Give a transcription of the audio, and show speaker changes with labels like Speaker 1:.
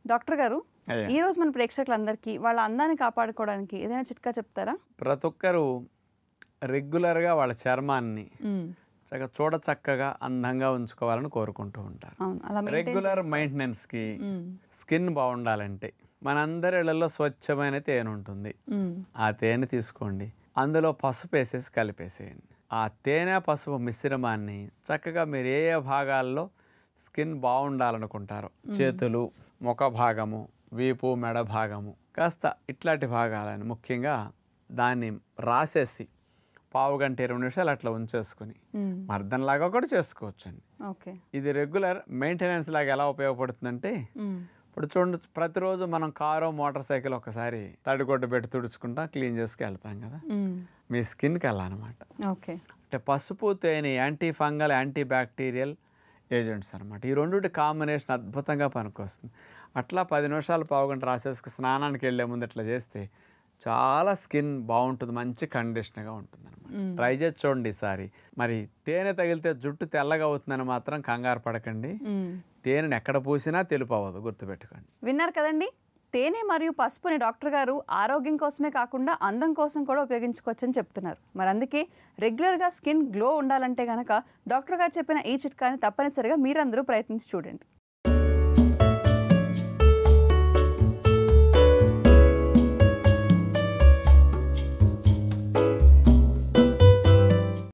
Speaker 1: Doctor గారు
Speaker 2: అయ్యా.
Speaker 1: ఈ రోజు మన ప్రేక్షకులందరికీ వాళ్ళ అందాన్ని కాపాడుకోవడానికి ఏదైనా చిట్కా చెప్తారా
Speaker 2: ప్రతి ఒక్కరూ రెగ్యులర్గా వాళ్ళ చర్మాన్ని
Speaker 1: మ్మ్.
Speaker 2: చక్కగా చూడ చక్కగా అందంగా ఉంచుకోవాలని కోరుకుంటూ ఉంటారు
Speaker 1: అవును అలా maintain
Speaker 2: రెగ్యులర్
Speaker 1: చేసుకో-
Speaker 2: మెయింటెనెన్స్కి
Speaker 1: మ్మ్.
Speaker 2: స్కిన్ బాగుండాలంటే మనందరి ఇళ్లలో స్వచ్ఛమైన తేనె ఉంటుంది
Speaker 1: మ్మ్.
Speaker 2: ఆ తేనె తీసుకోండి అందులో పసుపు వేసేసి కలిపేసేయండి ఆ తేనె పసుపు మిశ్రమాన్ని చక్కగా మీరు ఏ ఏ భాగాల్లో స్కిన్ బాగుండాలనుకుంటారో చేతులు ముఖ భాగము వీపు మెడ భాగము కాస్త ఇట్లాంటి భాగాలని ముఖ్యంగా దాన్ని రాసేసి పావు గంట ఇరవై నిమిషాలు అట్లా ఉంచేసుకుని
Speaker 1: మ్మ్.
Speaker 2: మర్దనలాగా కూడా చేసుకోవచ్చండి
Speaker 1: ఓకే
Speaker 2: ఇది రెగ్యులర్ మెయింటెనెన్స్ లాగా ఎలా ఉపయోగపడుతుందంటే
Speaker 1: మ్మ్.
Speaker 2: ఇప్పుడు చూడండి ప్రతిరోజు మనం కారు మోటార్ సైకిల్ ఒకసారి తడిగొడ్డు పెట్టి తుడుచుకుంటా క్లీన్ చేసుకు వెళ్తాం కదా
Speaker 1: మ్మ్.
Speaker 2: మీ స్కిన్కి అలా అనమాట
Speaker 1: ఓకే
Speaker 2: అంటే పసుపు తేనె antifungal antibacterial agents అనమాట ఈ రెండింటి కాంబినేషన్ అద్భుతంగా పనికొస్తుంది అట్లా పది నిమిషాలు పావుగంట రాసేసుకు స్నానానికి వెళ్ళే ముందు ఇట్లా చేస్తే చాలా స్కిన్ బాగుంటుంది మంచి కండిషన్గా ఉంటుంది అనమాట ట్రై చేసి చూడండి ఈసారి మరి తేనె తగిలితే జుట్టు తెల్లగా అవుతుందని మాత్రం కంగారు పడకండి
Speaker 1: మ్మ్.
Speaker 2: తేనెని ఎక్కడ పూసినా తెలుపు అవ్వదు గుర్తుపెట్టుకోండి
Speaker 1: విన్నారు కదండి తేనె మరియు పసుపుని డాక్టర్ గారు ఆరోగ్యం కోసమే కాకుండా అందం కోసం కూడా ఉపయోగించుకోవచ్చని చెప్తున్నారు మరి అందుకే రెగ్యులర్గా స్కిన్ గ్లో ఉండాలంటే గనక డాక్టర్ గారు చెప్పిన ఈ చిట్కాని తప్పనిసరిగా మీరందరూ ప్రయత్నించి చూడండి